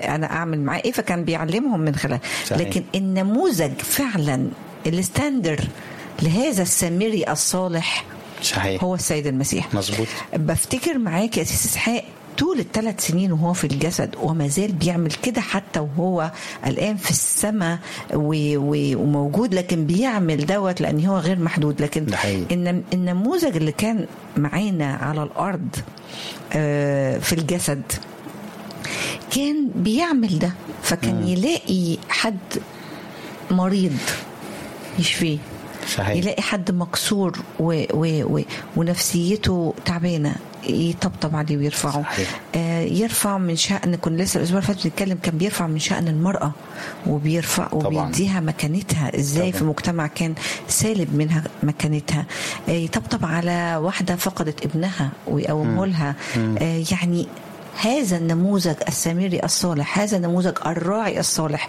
انا اعمل معاه ايه فكان بيعلمهم من خلال صحيح. لكن النموذج فعلا الستاندر لهذا السامري الصالح صحيح هو السيد المسيح مظبوط بفتكر معاك يا سيس اسحاق طول الثلاث سنين وهو في الجسد وما زال بيعمل كده حتى وهو الان في السماء و- و- وموجود لكن بيعمل دوت لان هو غير محدود لكن ده حقيقي. النم- النموذج اللي كان معانا على الارض آه، في الجسد كان بيعمل ده فكان يلاقي حد مريض يشفيه صحيح يلاقي حد مكسور و و و ونفسيته تعبانه يطبطب عليه ويرفعه صحيح. آه يرفع من شأن كنا لسه الاسبوع اللي فات بنتكلم كان بيرفع من شأن المرأة وبيرفع طبعاً. وبيديها مكانتها ازاي طبعاً. في مجتمع كان سالب منها مكانتها آه يطبطب على واحدة فقدت ابنها ويقومه لها آه يعني هذا النموذج السامري الصالح هذا النموذج الراعي الصالح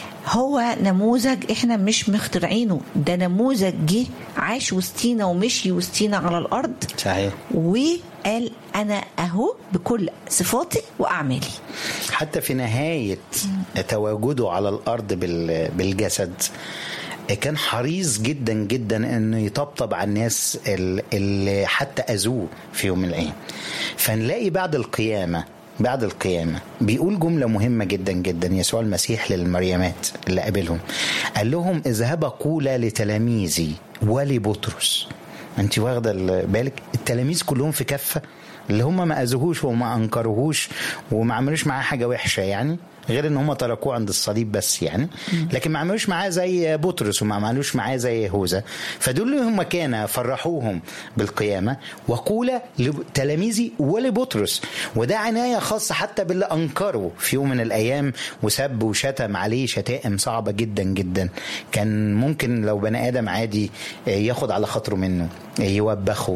هو نموذج احنا مش مخترعينه ده نموذج جه عاش وسطينا ومشي وسطينا على الارض صحيح وقال انا اهو بكل صفاتي واعمالي حتى في نهاية تواجده على الأرض بال- بالجسد كان حريص جدا جدا انه يطبطب على الناس ال- اللي حتى اذوه في يوم من الايام فنلاقي بعد القيامه بعد القيامه بيقول جمله مهمه جدا جدا يسوع المسيح للمريمات اللي قابلهم قال لهم اذهبا قولا لتلاميذي ولبطرس انت واخده ال- بالك التلاميذ كلهم في كفه اللي هم ما اذوهوش وما انكروهوش وما عملوش معاه حاجه وحشه يعني غير ان هم تركوه عند الصليب بس يعني لكن ما عملوش معاه زي بطرس وما عملوش معاه زي يهوذا فدول اللي هم كان فرحوهم بالقيامه وقول لتلاميذي ولبطرس وده عنايه خاصه حتى باللي انكروا في يوم من الايام وسب وشتم عليه شتائم صعبه جدا جدا كان ممكن لو بني ادم عادي ياخد على خاطره منه يوبخه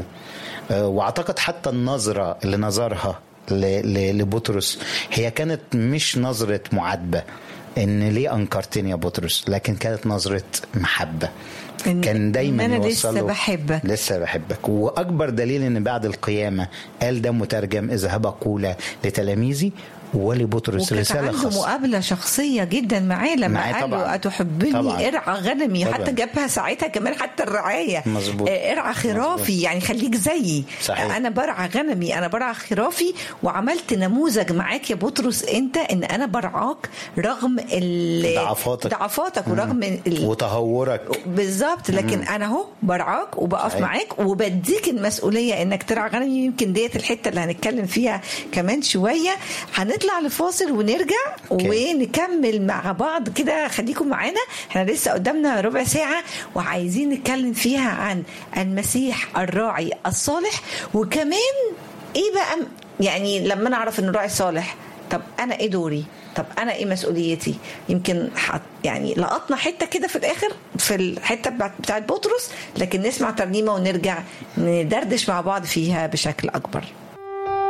واعتقد حتى النظره اللي نظرها ل- ل- لبطرس هي كانت مش نظره معاتبه ان ليه انكرتني يا بطرس لكن كانت نظره محبه إن- كان دايما إن أنا لسه يوصله بحبك. لسه بحبك واكبر دليل ان بعد القيامه قال ده مترجم اذهب قولا لتلاميذي ولبطرس وكانت رساله عنده خاصه مقابلة شخصية جدا معاه لما معاه قال له طبعاً. أتحبني طبعاً. ارعى غنمي طبعاً. حتى جابها ساعتها كمان حتى الرعاية مظبوط. آه، ارعى خرافي مظبوط. يعني خليك زيي صحيح. أنا برعى غنمي أنا برعى خرافي وعملت نموذج معاك يا بطرس أنت إن أنا برعاك رغم ال- ضعفاتك. ضعفاتك ورغم ال- وتهورك بالظبط لكن انا اهو برعاك وبقف صحيح. معاك وبديك المسؤوليه انك ترعى غنمي يمكن ديت الحته اللي هنتكلم فيها كمان شويه هنطلع لفاصل ونرجع أوكي. ونكمل مع بعض كده خليكم معانا احنا لسه قدامنا ربع ساعه وعايزين نتكلم فيها عن المسيح الراعي الصالح وكمان ايه بقى يعني لما نعرف انه راعي صالح طب انا ايه دوري طب انا ايه مسؤوليتي يمكن حط يعني لقطنا حته كده في الاخر في الحته بتاعت بتاعت بطرس لكن نسمع ترنيمه ونرجع ندردش مع بعض فيها بشكل اكبر